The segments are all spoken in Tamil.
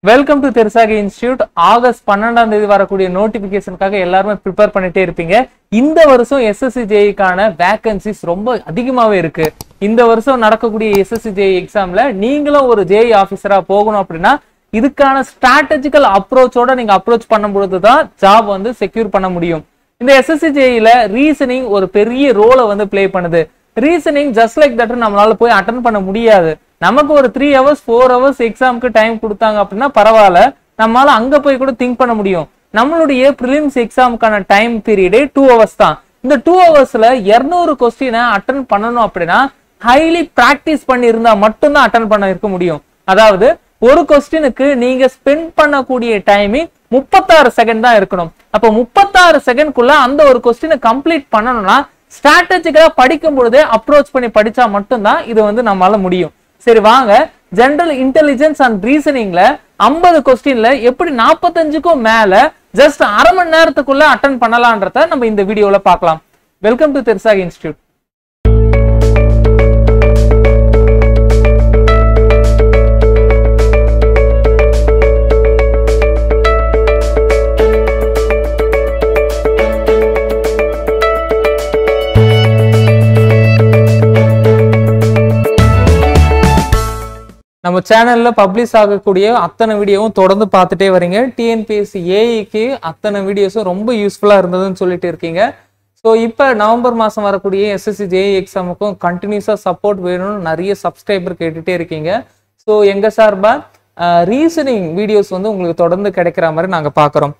வெல்கம் டு தெருசாகி இன்ஸ்டியூட் ஆகஸ்ட் பன்னெண்டாம் தேதி வரக்கூடிய நோட்டிபிகேஷனுக்காக எல்லாருமே ப்ரிப்பேர் பண்ணிட்டே இருப்பீங்க இந்த வருஷம் எஸ்எஸ்சி ஜேஇக்கான வேகன்சிஸ் ரொம்ப அதிகமாவே இருக்கு இந்த வருஷம் நடக்கக்கூடிய எஸ்எஸ்சி ஜேஇ எக்ஸாம்ல நீங்களும் ஒரு ஜேஇ ஆஃபீஸரா போகணும் அப்படின்னா இதுக்கான ஸ்ட்ராட்டஜிக்கல் அப்ரோச்சோட நீங்க அப்ரோச் பண்ணும்பொழுது தான் ஜாப் வந்து செக்யூர் பண்ண முடியும் இந்த எஸ்எஸ்சி ஜேஇல ரீசனிங் ஒரு பெரிய ரோலை வந்து ப்ளே பண்ணுது ரீசனிங் ஜஸ்ட் லைக் தட் நம்மளால போய் அட்டன் பண்ண முடியாது நமக்கு ஒரு த்ரீ ஹவர்ஸ் ஃபோர் ஹவர்ஸ் எக்ஸாமுக்கு டைம் கொடுத்தாங்க அப்படின்னா பரவாயில்ல நம்மளால அங்க போய் கூட திங்க் பண்ண முடியும் நம்மளுடைய ப்ரிலிம்ஸ் எக்ஸாமுக்கான டைம் பீரியடே டூ ஹவர்ஸ் தான் இந்த டூ ஹவர்ஸ்ல இருநூறு கொஸ்டினை அட்டன் பண்ணணும் அப்படின்னா ஹைலி பிராக்டிஸ் பண்ணி இருந்தா மட்டும்தான் அட்டன் பண்ண இருக்க முடியும் அதாவது ஒரு கொஸ்டினுக்கு நீங்க ஸ்பெண்ட் பண்ணக்கூடிய டைமிங் முப்பத்தாறு செகண்ட் தான் இருக்கணும் அப்போ முப்பத்தாறு செகண்ட்குள்ள அந்த ஒரு கொஸ்டினை கம்ப்ளீட் பண்ணணும்னா ஸ்ட்ராட்டஜிக்கலா படிக்கும் பொழுதே அப்ரோச் பண்ணி படிச்சா மட்டும்தான் இது வந்து நம்மளால முடியும் சரி வாங்க ஜெனரல் இன்டெலிஜென்ஸ் அண்ட் ரீசனிங்ல ஐம்பது கொஸ்டின்ல எப்படி நாற்பத்தஞ்சுக்கும் மேல ஜஸ்ட் அரை மணி நேரத்துக்குள்ள அட்டன் பண்ணலான்றத நம்ம இந்த வீடியோல பார்க்கலாம் வெல்கம் டு தெர்சாக் இன்ஸ்டியூட் நம்ம சேனல்ல பப்ளிஷ் ஆகக்கூடிய அத்தனை வீடியோவும் தொடர்ந்து பார்த்துட்டே வரீங்க டிஎன்பிஎஸ்சி ஏஇக்கு அத்தனை வீடியோஸும் ரொம்ப யூஸ்ஃபுல்லா இருந்ததுன்னு சொல்லிட்டு இருக்கீங்க ஸோ இப்போ நவம்பர் மாதம் வரக்கூடிய எஸ்எஸ்சி ஜேஇ எக்ஸாமுக்கும் கண்டினியூஸாக சப்போர்ட் வேணும்னு நிறைய சப்ஸ்கிரைபர் கேட்டுட்டே இருக்கீங்க ஸோ எங்க சார்பா ரீசனிங் வீடியோஸ் வந்து உங்களுக்கு தொடர்ந்து கிடைக்கிற மாதிரி நாங்கள் பார்க்குறோம்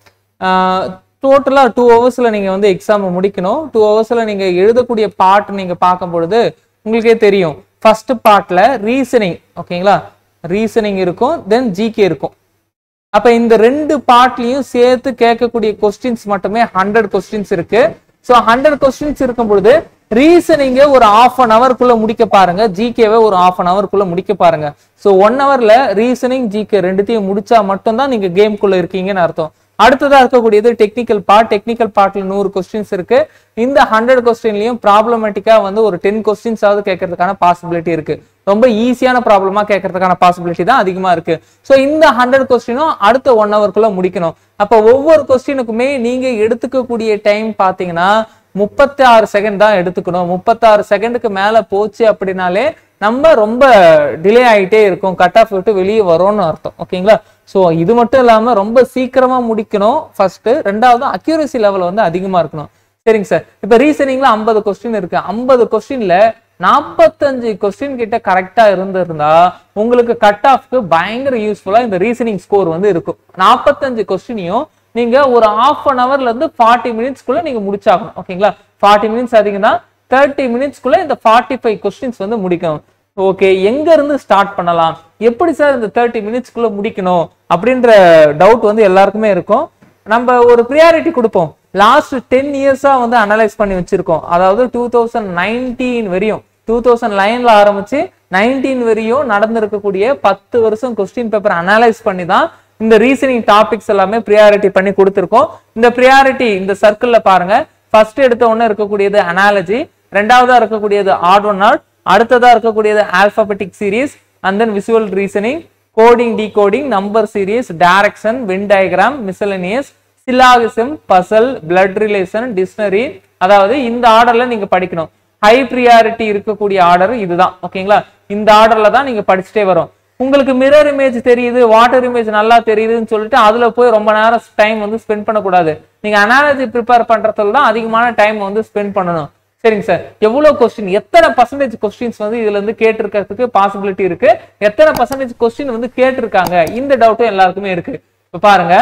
டோட்டலாக டூ ஹவர்ஸில் நீங்கள் வந்து எக்ஸாமை முடிக்கணும் டூ ஹவர்ஸில் நீங்கள் எழுதக்கூடிய பார்ட் நீங்கள் பார்க்கும் பொழுது உங்களுக்கே தெரியும் ஃபர்ஸ்ட் பார்ட்ல ரீசனிங் ஓகேங்களா ரீசனிங் இருக்கும் தென் ஜிகே இருக்கும் அப்ப இந்த ரெண்டு பார்ட்லயும் சேர்த்து கேட்கக்கூடிய கொஸ்டின்ஸ் மட்டுமே ஹண்ட்ரட் கொஸ்டின்ஸ் இருக்கு ஸோ ஹண்ட்ரட் கொஸ்டின்ஸ் இருக்கும் பொழுது ரீசனிங்க ஒரு ஆஃப் அன் ஹவர்க்குள்ள முடிக்க பாருங்க ஜிகேவை ஒரு ஆஃப் அன் ஹவர்க்குள்ள முடிக்க பாருங்க ஸோ ஒன் ஹவர்ல ரீசனிங் ஜிகே ரெண்டுத்தையும் முடிச்சா மட்டும்தான் நீங்க கேம்குள்ள இருக்கீங்கன்னு அர்த்தம் அடுத்ததா இருக்கக்கூடியது டெக்னிக்கல் பார்ட் டெக்னிக்கல் பார்ட்ல நூறு கொஸ்டின்ஸ் இருக்கு இந்த ஹண்ட்ரட் கொஸ்டின்லயும் ப்ராப்ளமேட்டிக்கா வந்து ஒரு டென் கொஸ்டின்ஸ் ஆவது கேட்கறதுக்கான பாசிபிலிட்டி இருக்கு ரொம்ப ஈஸியான ப்ராப்ளமா கேட்கறதுக்கான பாசிபிலிட்டி தான் அதிகமா இருக்கு ஸோ இந்த ஹண்ட்ரட் கொஸ்டினும் அடுத்த ஒன் ஹவர்க்குள்ள முடிக்கணும் அப்ப ஒவ்வொரு கொஸ்டினுக்குமே நீங்க எடுத்துக்கக்கூடிய டைம் பாத்தீங்கன்னா முப்பத்தி ஆறு செகண்ட் தான் எடுத்துக்கணும் முப்பத்தாறு செகண்டுக்கு மேல போச்சு அப்படின்னாலே நம்ம ரொம்ப டிலே ஆகிட்டே இருக்கும் கட் ஆஃப் விட்டு வெளியே வரோம்னு அர்த்தம் ஓகேங்களா ஸோ இது மட்டும் இல்லாம ரொம்ப சீக்கிரமா முடிக்கணும் ஃபர்ஸ்ட் ரெண்டாவது அக்யூரசி லெவல் வந்து அதிகமா இருக்கணும் சரிங்க சார் இப்ப ரீசனிங்ல ஐம்பது கொஸ்டின் இருக்கு ஐம்பது கொஸ்டின்ல நாற்பத்தஞ்சு கொஸ்டின் கிட்ட கரெக்டா இருந்திருந்தா உங்களுக்கு கட் ஆஃப்க்கு பயங்கர யூஸ்ஃபுல்லா இந்த ரீசனிங் ஸ்கோர் வந்து இருக்கும் நாற்பத்தஞ்சு கொஸ்டினையும் நீங்க ஒரு ஆஃப் அன் ஹவர்ல இருந்து ஃபார்ட்டி மினிட்ஸ்க்குள்ள நீங்க முடிச்சாகணும் ஓகேங்களா ஃபார்ட்டி மினிட்ஸ் அதிகம் தான் தேர்ட்டி மினிட்ஸ்க்குள்ள இந்த ஃபார்ட்டி ஃபைவ் கொஸ்டின்ஸ் வந்து முடிக்கணும் ஓகே எங்க இருந்து ஸ்டார்ட் பண்ணலாம் எப்படி சார் இந்த தேர்ட்டி மினிட்ஸ்க்குள்ள முடிக்கணும் அப்படின்ற டவுட் வந்து எல்லாருக்குமே இருக்கும் நம்ம ஒரு ப்ரியாரிட்டி கொடுப்போம் லாஸ்ட் டென் இயர்ஸா வந்து அனலைஸ் பண்ணி வச்சிருக்கோம் அதாவது டூ தௌசண்ட் நைன்டீன் வரையும் டூ தௌசண்ட் நைன்ல ஆரம்பிச்சு நைன்டீன் வரையும் நடந்திருக்கக்கூடிய பத்து வருஷம் கொஸ்டின் பேப்பர் அனலைஸ் பண்ணி தான் இந்த ரீசனிங் டாபிக்ஸ் எல்லாமே ப்ரியாரிட்டி பண்ணி கொடுத்துருக்கோம் இந்த ப்ரியாரிட்டி இந்த சர்க்கிள்ல பாருங்க ஃபர்ஸ்ட் எடுத்த உடனே இருக்கக்கூடியது அனாலஜி ரெண்டாவதா இருக்கக்கூடியது ஆட் ஒன் ஆட் அடுத்ததா இருக்கக்கூடியது alphabetic series and then visual reasoning coding decoding number series direction Venn diagram miscellaneous syllogism puzzle blood relation dictionary அதாவது இந்த ஆர்டர்ல நீங்க படிக்கணும் ஹை ப்ரியாரிட்டி இருக்கக்கூடிய ஆர்டர் இதுதான் ஓகேங்களா இந்த ஆர்டர்ல தான் நீங்க படிச்சுட்டே வரும் உங்களுக்கு மிரர் இமேஜ் தெரியுது வாட்டர் இமேஜ் நல்லா தெரியுதுன்னு சொல்லிட்டு அதுல போய் ரொம்ப நேரம் டைம் வந்து ஸ்பெண்ட் பண்ணக்கூடாது நீங்க அனாலஜி ப்ரிப்பேர் பண்றதுல தான் அதிகமான டைம் வந்து ஸ்பெண்ட் பண்ணணும் சரிங்க சார் எவ்வளவு கொஸ்டின் எத்தனை பர்சன்டேஜ் கொஸ்டின்ஸ் வந்து இதுல இருந்து கேட்டிருக்கிறதுக்கு பாசிபிலிட்டி இருக்கு எத்தனை பர்சன்டேஜ் கொஸ்டின் வந்து கேட்டிருக்காங்க இந்த டவுட்டும் எல்லாருக்குமே இருக்கு இப்ப பாருங்க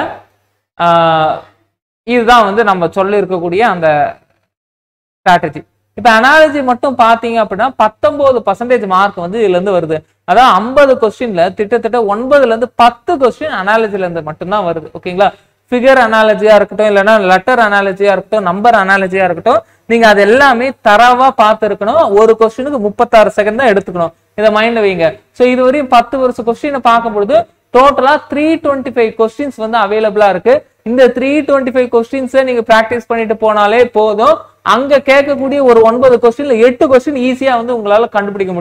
ஆஹ் இதுதான் வந்து நம்ம சொல்ல இருக்கக்கூடிய அந்த ஸ்ட்ராட்டஜி இப்ப அனாலஜி மட்டும் பாத்தீங்க அப்படின்னா பத்தொன்பது பர்சன்டேஜ் மார்க் வந்து இதுல இருந்து வருது அதாவது ஐம்பது கொஸ்டின்ல கிட்டத்தட்ட ஒன்பதுல இருந்து பத்து கொஸ்டின் அனாலஜில இருந்து மட்டும்தான் வருது ஓகேங்களா ஃபிகர் அனாலஜியா இருக்கட்டும் இல்லைன்னா லெட்டர் அனாலஜியா இருக்கட்டும் நம்பர் அனாலஜியா இருக்கட்டும் நீங்க அது எல்லாமே தரவா பார்த்து இருக்கணும் ஒரு கொஸ்டினுக்கு முப்பத்தாறு செகண்ட் தான் எடுத்துக்கணும் இதை மைண்ட்ல வைங்க ஸோ இது வரையும் பத்து வருஷம் கொஸ்டினை பார்க்கும்பொழுது டோட்டலா த்ரீ டுவெண்ட்டி ஃபைவ் கொஸ்டின்ஸ் வந்து அவைலபிளா இருக்கு இந்த த்ரீ டுவெண்ட்டி ஃபைவ் கொஸ்டின்ஸை நீங்க ப்ராக்டிஸ் பண்ணிட்டு போனாலே போதும் அங்க கேட்கக்கூடிய ஒரு ஒன்பது கொஸ்டின்ல எட்டு கொஸ்டின் ஈஸியா வந்து உங்களால கண்டுபிடிக்க முடியும்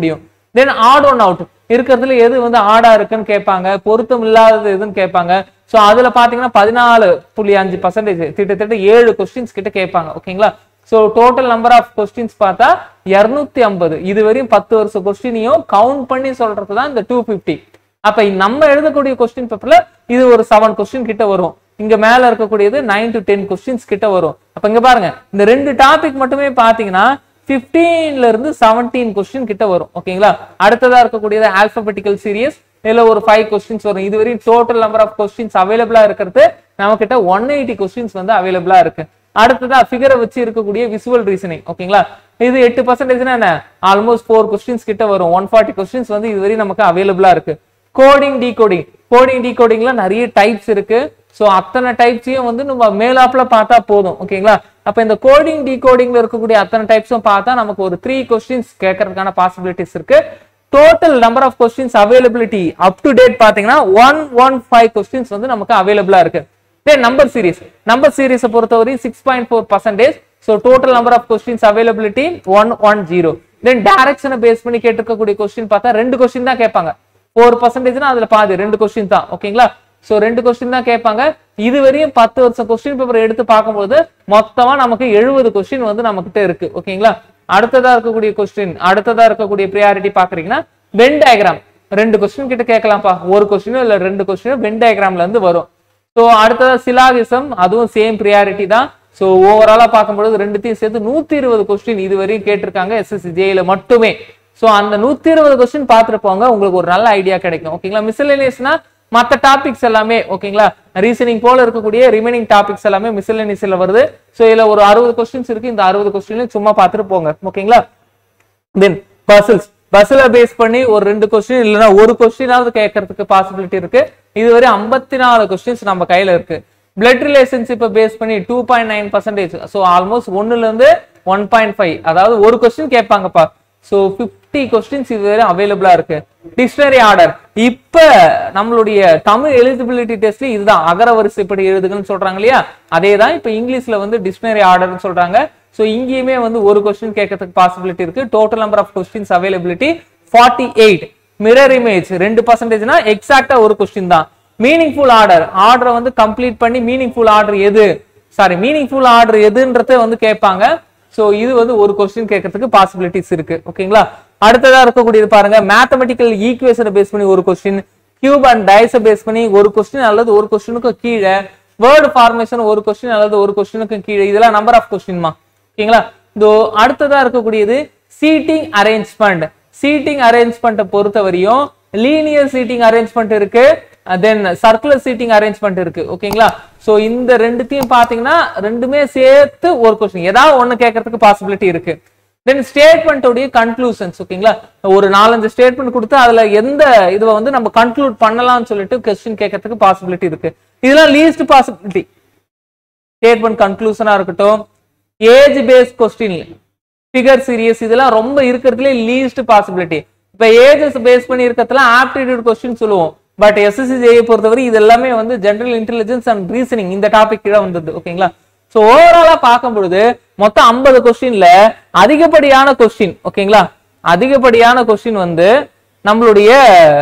தென் ஆட் ஒன் அவுட் இருக்கிறதுல எது வந்து ஆடா இருக்குன்னு கேட்பாங்க பொருத்தம் இல்லாதது எதுன்னு கேட்பாங்க ஸோ அதுல பாத்தீங்கன்னா பதினாலு புள்ளி அஞ்சு பர்சன்டேஜ் கிட்டத்தட்ட ஏழு கொஸ்டின்ஸ் கிட்ட கேட்பாங்க ஓகேங்களா so total number of questions பார்த்தா இரநூத்தி ஐம்பது இது வரையும் பத்து வருஷம் கொஸ்டினையும் கவுண்ட் பண்ணி சொல்றது தான் இந்த டூ ஃபிஃப்டி அப்ப நம்ம எழுதக்கூடிய கொஸ்டின் பேப்பர்ல இது ஒரு செவன் கொஸ்டின் கிட்ட வரும் இங்க மேல இருக்கக்கூடியது நைன் டு டென் கொஸ்டின்ஸ் கிட்ட வரும் அப்ப இங்க பாருங்க இந்த ரெண்டு டாபிக் மட்டுமே பாத்தீங்கன்னா 15 ல இருந்து செவன்டீன் கொஸ்டின் கிட்ட வரும் ஓகேங்களா அடுத்ததா இருக்கக்கூடியது ஆல்பபெட்டிக்கல் சீரியஸ் இதுல ஒரு ஃபைவ் கொஸ்டின்ஸ் வரும் இதுவரையும் டோட்டல் நம்பர் ஆஃப் கொஸ்டின்ஸ் அவைலபிளா இருக்கிறது நம்ம கிட்ட ஒன் எயிட்டி கொஸ்டின்ஸ் வந்து அவைலபிளா இருக்கு அடுத்ததா ஃபிகரை வச்சு இருக்கக்கூடிய விசுவல் ரீசனிங் ஓகேங்களா இது எட்டு பர்சன்டேஜ்னா என்ன ஆல்மோஸ்ட் ஃபோர் கொஸ்டின்ஸ் கிட்ட வரும் ஒன் ஃபார்ட்டி கொஸ்டின்ஸ் வந்து இதுவரையும் நமக்கு அவைலபிளா இருக்கு கோடிங் டீகோடிங் கோடிங் டீகோடிங்ல நிறைய டைப்ஸ் இருக்கு ஸோ அத்தனை டைப்ஸையும் வந்து நம்ம மேலாப்ல பார்த்தா போதும் ஓகேங்களா அப்ப இந்த கோடிங் டீகோடிங்ல இருக்கக்கூடிய அத்தனை டைப்ஸும் பார்த்தா நமக்கு ஒரு த்ரீ கொஸ்டின்ஸ் கேட்கறதுக்கான பாசிபிலிட்டிஸ் இருக்கு total number of questions availability up to date பாத்தீங்கன்னா ஒன் ஒன் ஃபைவ் கொஸ்டின்ஸ் வந்து நமக்கு அவைலபிளா இருக்கு தென் நம்பர் சீரிஸ் நம்பர் சீரிஸை பொறுத்தவரை six point four percentage so total number of questions availability one one zero then டைரக்ஷனை பேஸ் பண்ணி கேட்டிருக்கக்கூடிய கொஸ்டின் பார்த்தா ரெண்டு கொஸ்டின் தான் கேட்பாங்க ஃபோர் பர்சன்டேஜ்னா அதுல பாதி ரெண்டு கொஸ்டின் தான் ஓகேங்களா சோ ரெண்டு கொஸ்டின் தான் கேட்பாங்க இது வரையும் பத்து வருஷம் கொஸ்டின் பேப்பர் எடுத்து பார்க்கும்போது மொத்தமா நமக்கு எழுபது கொஸ்டின் வந்து நம்ம கிட்ட இருக்கு ஓகேங்களா அடுத்ததா இருக்கக்கூடிய கொஸ்டின் அடுத்ததா இருக்கக்கூடிய ப்ரியாரிட்டி பாக்குறீங்கன்னா வென் டயக்ராம் ரெண்டு கொஸ்டின் கிட்ட கேட்கலாம்ப்பா ஒரு கொஸ்டினோ இல்ல ரெண்டு கொஸ்டினோ வென் டயக்ராம்ல இருந்து வரும் ஸோ அடுத்ததா சிலாகிசம் அதுவும் சேம் ப்ரியாரிட்டி தான் ஸோ ஓவராலா பார்க்கும்போது ரெண்டுத்தையும் சேர்த்து நூத்தி இருபது கொஸ்டின் இது வரையும் கேட்டிருக்காங்க எஸ்எஸ்சி ஜேல மட்டுமே ஸோ அந்த நூத்தி இருபது கொஸ்டின் பார்த்துட்டு போங்க உங்களுக்கு ஒரு நல்ல ஐடியா கிடைக்கும் ஓகேங்களா மிஸ்லேனியஸ்னா மற்ற டாபிக்ஸ் எல்லாமே ஓகேங்களா ரீசனிங் போல இருக்கக்கூடிய ரிமைனிங் டாபிக்ஸ் எல்லாமே மிஸ்லேனியஸ்ல வருது ஸோ இதுல ஒரு அறுபது கொஸ்டின்ஸ் இருக்கு இந்த அறுபது கொஸ்டின்லையும் சும்மா பார்த்துட்டு போங்க ஓகேங்களா தென் பசில்ஸ் பஸ்ல பேஸ் பண்ணி ஒரு ரெண்டு கொஸ்டின் இல்லைன்னா ஒரு கொஸ்டினாவது கேட்கறதுக்கு பாசிபிலிட்டி இருக்கு இதுவரை ஐம்பத்தி நாலு கொஸ்டின்ஸ் நம்ம கையில இருக்கு பிளட் ரிலேஷன்ஷிப்பை பேஸ் பண்ணி two point nine percentage so almost ஒன்னுல இருந்து ஒன் பாயிண்ட் ஃபைவ் அதாவது ஒரு கொஸ்டின் கேட்பாங்கப்பா ஸோ ஃபிஃப்டி கொஸ்டின்ஸ் இதுவரை அவைலபிளா இருக்கு டிக்ஷனரி ஆர்டர் இப்ப நம்மளுடைய தமிழ் எலிஜிபிலிட்டி டெஸ்ட்ல இதுதான் அகர வரிசைப்படி எழுதுகன்னு சொல்றாங்க இல்லையா அதே தான் இப்ப இங்கிலீஷ்ல வந்து டிக்ஷனரி ஆர்டர்னு சொல்றாங்க ஸோ இங்கேயுமே வந்து ஒரு கொஸ்டின் கேட்கறதுக்கு பாசிபிலிட்டி இருக்கு total number of questions availability forty eight mirror image ரெண்டு பர்சன்டேஜ்னா எக்ஸாக்டா ஒரு கொஸ்டின் தான் மீனிங்ஃபுல் ஆர்டர் ஆர்டரை வந்து கம்ப்ளீட் பண்ணி மீனிங்ஃபுல் ஆர்டர் எது சாரி மீனிங்ஃபுல் ஆர்டர் எதுன்றத வந்து கேட்பாங்க சோ இது வந்து ஒரு கொஸ்டின் கேட்கறதுக்கு பாசிபிலிட்டிஸ் இருக்கு ஓகேங்களா அடுத்ததா இருக்கக்கூடியது பாருங்க மேத்தமெட்டிக்கல் ஈக்குவேஷனை பேஸ் பண்ணி ஒரு கொஸ்டின் கியூப் அண்ட் டைஸை பேஸ் பண்ணி ஒரு கொஸ்டின் அல்லது ஒரு கொஸ்டினுக்கு கீழே வேர்டு ஃபார்மேஷன் ஒரு கொஸ்டின் அல்லது ஒரு கொஸ்டினுக்கு கீழே இதெல்லாம் நம்பர் ஆஃப் கொஸ்டின்மா ஓகேங்களா இதோ அடுத்ததா இருக்கக்கூடியது சீட்டிங் அரேஞ்ச்மெண்ட் சீட்டிங் அரேஞ்ச்மெண்ட்டை பொறுத்தவரையும் லீனியர் சீட்டிங் அரேஞ்ச்மெண்ட் இருக்கு தென் சர்க்குலர் சீட்டிங் அரேஞ்ச்மெண்ட் இருக்கு ஓகேங்களா சோ இந்த ரெண்டுத்தையும் பாத்தீங்கன்னா ரெண்டுமே சேர்த்து ஒரு கொஸ்டின் ஏதாவது ஒண்ணு கேட்கறதுக்கு பாசிபிலிட்டி இருக்கு தென் ஸ்டேட்மெண்ட்டோடைய கன்க்ளூஷன்ஸ் ஓகேங்களா ஒரு நாலஞ்சு ஸ்டேட்மெண்ட் கொடுத்து அதுல எந்த இதுவை வந்து நம்ம கன்க்ளூட் பண்ணலாம்னு சொல்லிட்டு கொஸ்டின் கேட்கறதுக்கு பாசிபிலிட்டி இருக்கு இதெல்லாம் லீஸ்ட் பாசிபிலிட்டி ஸ்டேட்மெண்ட் கன்க்ளூஷனா இருக்கட்டும் age base question figure series இதெல்லாம் ரொம்ப இருக்கிறதுலே லீஸ்ட் பாசிபிலிட்டி இப்ப ஏஜஸ் பேஸ் பண்ணி இருக்கிறதுல ஆப்டிடியூட் கொஸ்டின் சொல்லுவோம் பட் எஸ்எஸ்சி ஜேயை பொறுத்தவரை இது எல்லாமே வந்து ஜெனரல் இன்டெலிஜென்ஸ் அண்ட் ரீசனிங் இந்த டாபிக் கீழே வந்தது ஓகேங்களா சோ ஓவராலா பார்க்கும் பொழுது மொத்தம் ஐம்பது கொஸ்டின்ல அதிகப்படியான கொஸ்டின் ஓகேங்களா அதிகப்படியான கொஸ்டின் வந்து நம்மளுடைய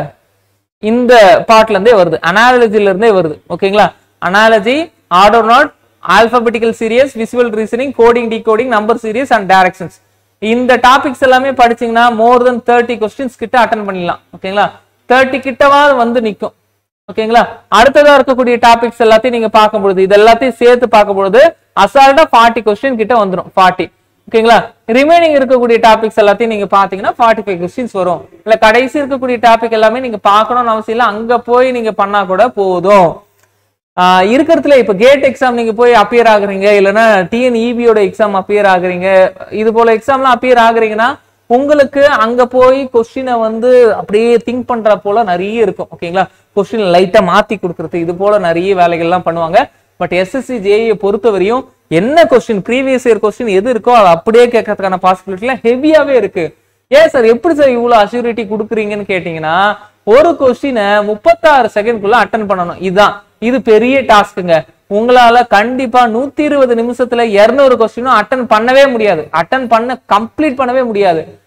இந்த பார்ட்ல இருந்தே வருது அனாலஜில இருந்தே வருது ஓகேங்களா analogy order not alphabetical series visual reasoning coding decoding number series and directions இந்த டாபிக்ஸ் எல்லாமே படிச்சீங்கன்னா மோர் தென் தேர்ட்டி கொஸ்டின்ஸ் கிட்ட அட்டன் பண்ணிடலாம் ஓகேங்களா தேர்ட்டி கிட்டவா வந்து நிக்கும் ஓகேங்களா அடுத்ததா இருக்கக்கூடிய டாபிக்ஸ் எல்லாத்தையும் நீங்க பார்க்கும் பொழுது இது எல்லாத்தையும் சேர்த்து பார்க்கும் பொழுது அசால்ட்டா ஃபார்ட்டி கொஸ்டின் கிட்ட வந்துடும் ஃபார்ட்டி ஓகேங்களா ரிமைனிங் இருக்கக்கூடிய டாபிக்ஸ் எல்லாத்தையும் நீங்க பாத்தீங்கன்னா ஃபார்ட்டி ஃபைவ் கொஸ்டின்ஸ் வரும் இல்ல கடைசி இருக்கக்கூடிய டாபிக் எல்லாமே நீங்க பார்க்கணும்னு அவசியம் இல்லை அங்க போய் நீங்க பண்ணா கூட போதும் ஆஹ் இருக்கிறதுல இப்ப கேட் எக்ஸாம் நீங்க போய் அப்பியர் ஆகுறீங்க இல்லைன்னா டிஎன்இபியோட எக்ஸாம் அப்பியர் ஆகுறீங்க இது போல எக்ஸாம்லாம் அப்பியர் ஆகுறீங்கன்னா உங்களுக்கு அங்க போய் கொஸ்டினை வந்து அப்படியே திங்க் பண்ற போல நிறைய இருக்கும் ஓகேங்களா கொஸ்டின் லைட்டா மாத்தி கொடுக்கறது இது போல நிறைய வேலைகள்லாம் பண்ணுவாங்க பட் எஸ்எஸ்சி ஜேஇ பொறுத்தவரையும் என்ன கொஸ்டின் ப்ரீவியஸ் இயர் கொஸ்டின் எது இருக்கோ அதை அப்படியே கேட்கறதுக்கான பாசிபிலிட்டிலாம் ஹெவியாவே இருக்கு ஏன் சார் எப்படி சார் இவ்வளவு அஷ்யூரிட்டி கொடுக்குறீங்கன்னு கேட்டீங்கன்னா ஒரு கொஸ்டினை முப்பத்தாறு செகண்ட்குள்ள அட்டன் பண்ணணும் இதுதான் இது பெரிய டாஸ்க்குங்க உங்களால கண்டிப்பா நூத்தி இருபது நிமிஷத்துல இருநூறு கொஸ்டினும் அட்டன் பண்ணவே முடியாது அட்டன் பண்ண கம்ப்ளீட் பண்ணவே முடியாது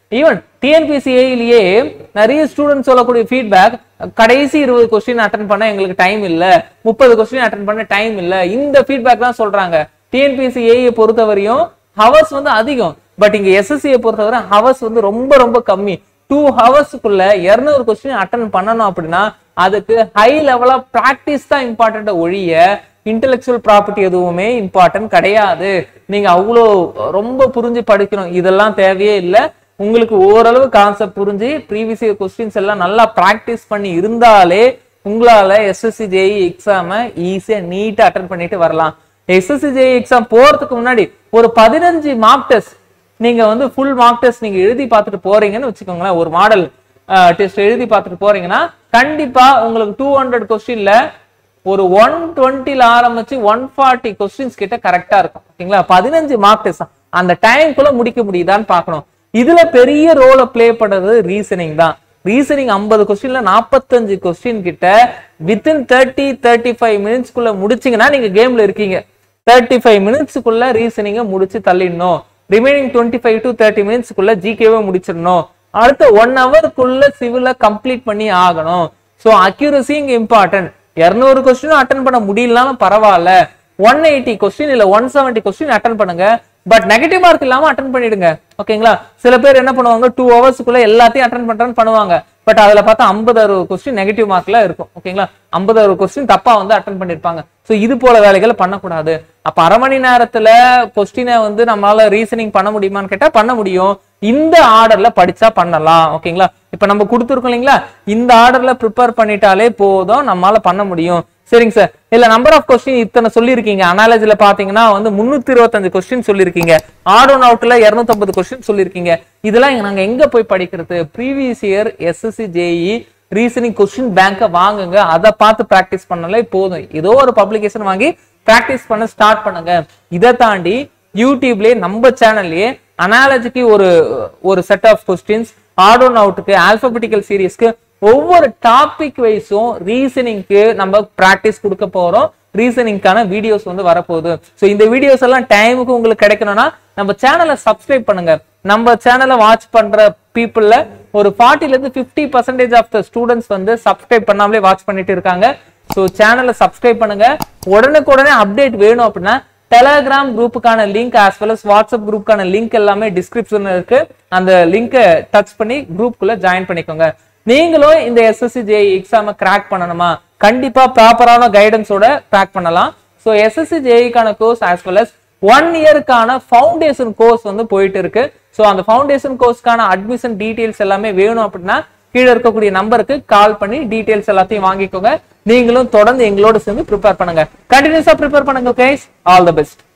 ஈவன் டிஎன்பிசிஏலேயே நிறைய ஸ்டூடெண்ட் சொல்லக்கூடிய ஃபீட்பேக் கடைசி இருபது கொஸ்டின் அட்டன் பண்ண எங்களுக்கு டைம் இல்ல முப்பது கொஸ்டின் அட்டன் பண்ண டைம் இல்ல இந்த ஃபீட்பேக் தான் சொல்றாங்க டிஎன்பிசிஏயை பொறுத்தவரையும் ஹவர்ஸ் வந்து அதிகம் பட் இங்க எஸ்எஸ்சியை பொறுத்தவரை ஹவர்ஸ் வந்து ரொம்ப ரொம்ப கம்மி டூ ஹவர்ஸ்க்குள்ள இருநூறு கொஸ்டின் அட்டன் பண்ணணும் அப்படின்னா அதுக்கு ஹை லெவலா பிராக்டிஸ் தான் இம்பார்ட்டன்ட் ஒழிய இன்டெலெக்சுவல் ப்ராப்பர்ட்டி எதுவுமே இம்பார்ட்டன்ட் கிடையாது நீங்க அவ்வளோ ரொம்ப புரிஞ்சு படிக்கணும் இதெல்லாம் தேவையே இல்லை உங்களுக்கு ஓரளவு கான்செப்ட் புரிஞ்சு ப்ரீவியஸ் இயர் கொஸ்டின்ஸ் எல்லாம் நல்லா ப்ராக்டிஸ் பண்ணி இருந்தாலே உங்களால எஸ்எஸ்சி ஜேஇ எக்ஸாம ஈஸியா நீட்டா அட்டன் பண்ணிட்டு வரலாம் எஸ்எஸ்சி ஜேஇ எக்ஸாம் போறதுக்கு முன்னாடி ஒரு பதினஞ்சு மார்க் டெஸ்ட் நீங்க வந்து ஃபுல் மார்க் டெஸ்ட் நீங்க எழுதி பார்த்துட்டு போறீங்கன்னு வச்சுக்கோங்களேன் ஒரு மாடல் டெஸ்ட் எழுதி பார்த்துட்டு போறீங்கன்னா கண்டிப்பா உங்களுக்கு டூ ஹண்ட்ரட் கொஸ்டின்ல ஒரு ஒன் டுவெண்ட்டில ஆரம்பிச்சு ஒன் ஃபார்ட்டி கொஸ்டின்ஸ் கிட்ட கரெக்டா இருக்கும் ஓகேங்களா பதினஞ்சு மார்க் டெஸ்ட் அந்த டைம்குள்ள முடிக்க முடியுதான்னு பார்க்கணும் இதுல பெரிய ரோலை ப்ளே பண்றது ரீசனிங் தான் ரீசனிங் ஐம்பது கொஸ்டின்ல நாற்பத்தஞ்சு கொஸ்டின் கிட்ட வித்தின் தேர்ட்டி தேர்ட்டி ஃபைவ் மினிட்ஸ்க்குள்ள முடிச்சீங்கன்னா நீங்க கேம்ல இருக்கீங்க தேர்ட்டி ஃபைவ் மினிட்ஸ்க்குள்ள ரீசனிங்கை முடிச்சு தள்ளிடணும் remaining twenty five to thirty மினிட்ஸ்க்குள்ள ஜிகேவை முடிச்சிடணும் அடுத்த ஒன் ஹவருக்குள்ள சிவில கம்ப்ளீட் பண்ணி ஆகணும் ஸோ அக்யூரசி இங்க இம்பார்ட்டன்ட் இரநூறு கொஸ்டினும் அட்டன் பண்ண முடியலனாலும் பரவாயில்ல ஒன் எயிட்டி கொஸ்டின் இல்ல ஒன் செவன்டி கொஸ்டின் அட்டன் பண்ணுங்க பட் நெகட்டிவ் மார்க் இல்லாம அட்டன் பண்ணிடுங்க ஓகேங்களா சில பேர் என்ன பண்ணுவாங்க டூ ஹவர்ஸ்க்குள்ள எல்லாத்தையும் அட்டன் பண்றேன்னு பண்ணுவாங்க பட் அதுல பார்த்தா ஐம்பது அறுபது கொஸ்டின் நெகட்டிவ் மார்க்ல இருக்கும் ஓகேங்களா ஐம்பது அறுபது கொஸ்டின் தப்பா வந்து அட்டன் பண்ணிருப்பாங்க ஸோ இது போல வேலைகளை பண்ணக்கூடாது அப்ப அரை மணி நேரத்துல கொஸ்டினை வந்து நம்மளால ரீசனிங் பண்ண முடியுமான்னு கேட்டா பண்ண முடியும் இந்த ஆர்டர்ல படிச்சா பண்ணலாம் ஓகேங்களா இப்ப நம்ம கொடுத்துருக்கோம் இல்லைங்களா இந்த ஆர்டர்ல ப்ரிப்பேர் பண்ணிட்டாலே போதும் நம்மளால பண்ண முடியும் சரிங்க சார் இல்ல நம்பர் ஆஃப் கொஸ்டின் இத்தனை சொல்லியிருக்கீங்க அனாலஜில பாத்தீங்கன்னா வந்து முன்னூத்தி இருபத்தஞ்சு கொஸ்டின் சொல்லியிருக்கீங்க ஆட் ஒன் அவுட்ல இருநூத்தம்பது கொஸ்டின் சொல்லியிருக்கீங்க இதெல்லாம் நாங்க எங்க போய் படிக்கிறது previous year SSC JE reasoning question பேங்கை வாங்குங்க அதை பார்த்து ப்ராக்டிஸ் பண்ணாலே போதும் ஏதோ ஒரு பப்ளிகேஷன் வாங்கி ப்ராக்டிஸ் பண்ண ஸ்டார்ட் பண்ணுங்க இதை தாண்டி யூடியூப்லயே நம்ம சேனல்லயே அனாலஜிக்கு ஒரு ஒரு set of questions odd one அவுட்டுக்கு ஆல்பபெட்டிக்கல் சீரீஸ்க்கு ஒவ்வொரு டாபிக் வைஸும் ரீசனிங்க்கு நம்ம ப்ராக்டிஸ் கொடுக்க போறோம் ரீசனிங்க்கான வீடியோஸ் வந்து வரப்போகுது ஸோ இந்த வீடியோஸ் எல்லாம் டைமுக்கு உங்களுக்கு கிடைக்கணும்னா நம்ம சேனலை சப்ஸ்கிரைப் பண்ணுங்க நம்ம சேனலை வாட்ச் பண்ற பீப்புள்ல ஒரு ஃபார்ட்டில இருந்து fifty percentage of the students வந்து சப்ஸ்கிரைப் பண்ணாமலே வாட்ச் பண்ணிட்டு இருக்காங்க ஸோ சேனலை சப்ஸ்கிரைப் பண்ணுங்க உடனுக்குடனே அப்டேட் வேணும் அப்படின்னா டெலகிராம் குரூப்புக்கான link as well as WhatsApp குரூப்புக்கான லிங்க் எல்லாமே டிஸ்கிரிப்ஷன்ல இருக்கு அந்த லிங்கை டச் பண்ணி குரூப்புக்குள்ள ஜாயின் பண்ணிக்கோங்க நீங்களும் இந்த எஸ்எஸ்சி ஜே எக்ஸாமை கிராக் பண்ணணுமா கண்டிப்பா ப்ராப்பரான கைடன்ஸோட கிராக் பண்ணலாம் ஸோ எஸ்எஸ்சி ஜேஇக்கான course as well as one இயருக்கான ஃபவுண்டேஷன் கோர்ஸ் வந்து போயிட்டு இருக்கு ஸோ அந்த ஃபவுண்டேஷன் கோர்ஸ்க்கான அட்மிஷன் டீடைல்ஸ் எல்லாமே வேணும் அப்படின்னா கீழே இருக்கக்கூடிய நம்பருக்கு கால் பண்ணி டீடைல்ஸ் எல்லாத்தையும் வாங்கிக்கோங்க நீங்களும் தொடர்ந்து எங்களோட சேர்ந்து ப்ரிப்பேர் பண்ணுங்க கண்டினியூஸா ப்ரிப்பேர் பண்ணுங்க கைஸ் ஆல் தி பெஸ்ட்